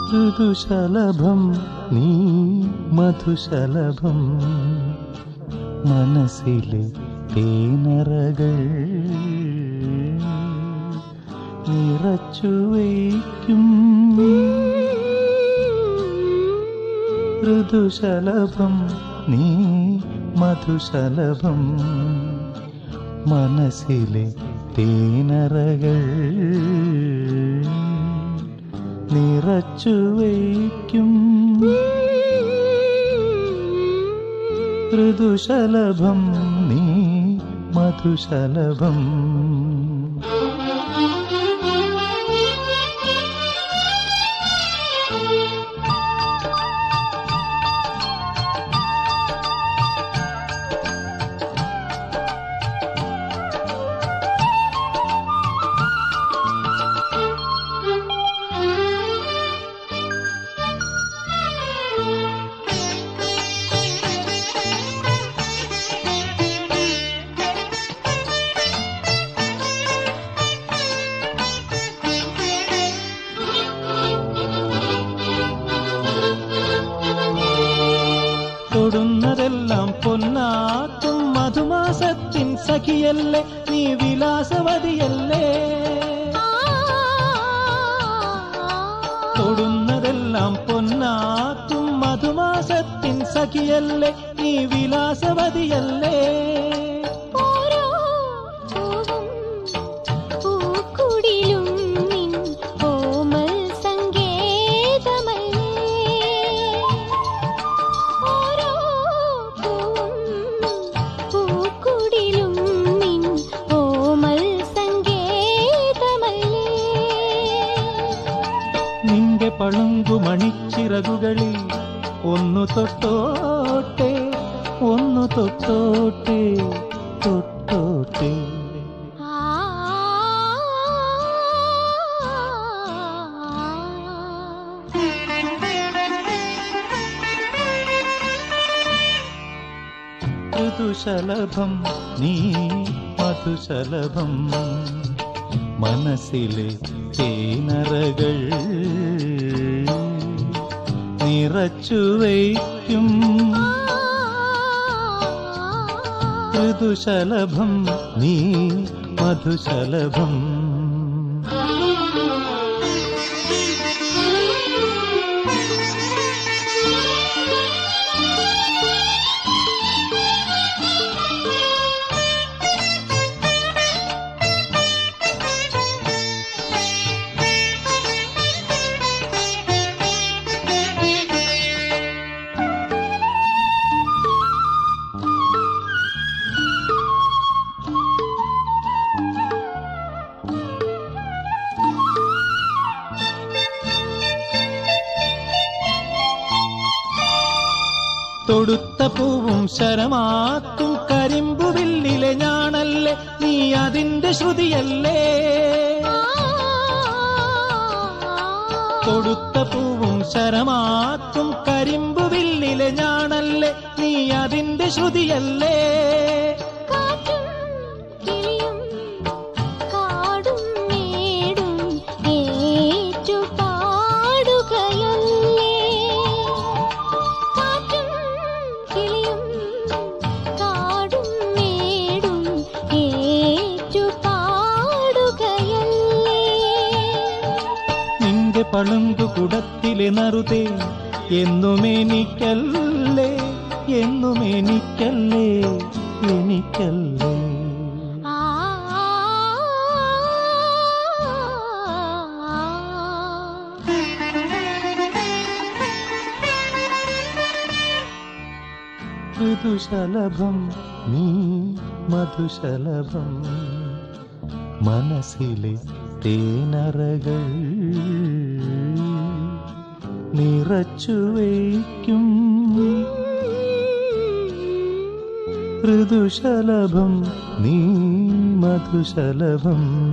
ഋതുശലഭം നീ മധുശലഭം മനസ്സിലെ തേനറകൾ നിറച്ചു വയ്ക്കും ഋതുശലഭം നീ മധുശലഭം മനസ്സിലെ തേനറകൾ നിറച്ചു വയ്ക്കും ഋതുശലഭം നീ മധുശലഭം തൊടുന്നതെല്ലാം പൊന്നാക്കും മധുമാസത്തിൻ സഖിയല്ലേ നീ വിലാസവതിയല്ലേ തൊടുന്നതെല്ലാം പൊന്നാക്കും മധുമാസത്തിൻ സഖിയല്ലേ നീ വിലാസവതിയല്ലേ ഓരോ പൂവും പൂക്കുടിലും നിൻ കോമൽ സങ്കേതമല്ലേ ഓരോ പൂവും പൂക്കുടിലും നിൻ കോമൽ സങ്കേതമല്ലേ നിന്റെ പളുങ്കു മണിച്ചിറകുകളിൽ ഒന്നു തൊട്ടോട്ടെ ഒന്നു തൊട്ടോട്ടെ തൊട്ടോട്ടെ ആ ഋതുശലഭം നീ മധുശലഭം മനസ്സിലെ തേനറകൾ നിറച്ചു വയ്ക്കും ഋതുശലഭം നീ മധുശലഭം തൊടുത്ത പൂവും ശരമാക്കും കരിമ്പുവില്ലിലെ ഞാണല്ലേ നീ അതിന്റെ ശ്രുതിയല്ലേ തൊടുത്ത പൂവും ശരമാക്കും കരിമ്പുവില്ലിലെ ഞാണല്ലേ നീ അതിന്റെ ശ്രുതിയല്ലേ കാറ്റും കിളിയും കാടും മേടും ഏറ്റു പാടുകയല്ലേ കാറ്റും കിളിയും കാടും മേടും ഏറ്റു പാടുകയല്ലേ നിന്റെ പളുങ്കു കുടത്തിലെ നറുതേ എന്നുമെനിക്കല്ലേ എന്നുമെനിക്കല്ലേ എനിക്കല്ലേ ആ ഋതുശലഭം നീ മധുശലഭം മനസ്സിലെ തേനറകൾ നിറച്ചു വയ്ക്കും ഋതുശലഭം നീ മധുശലഭം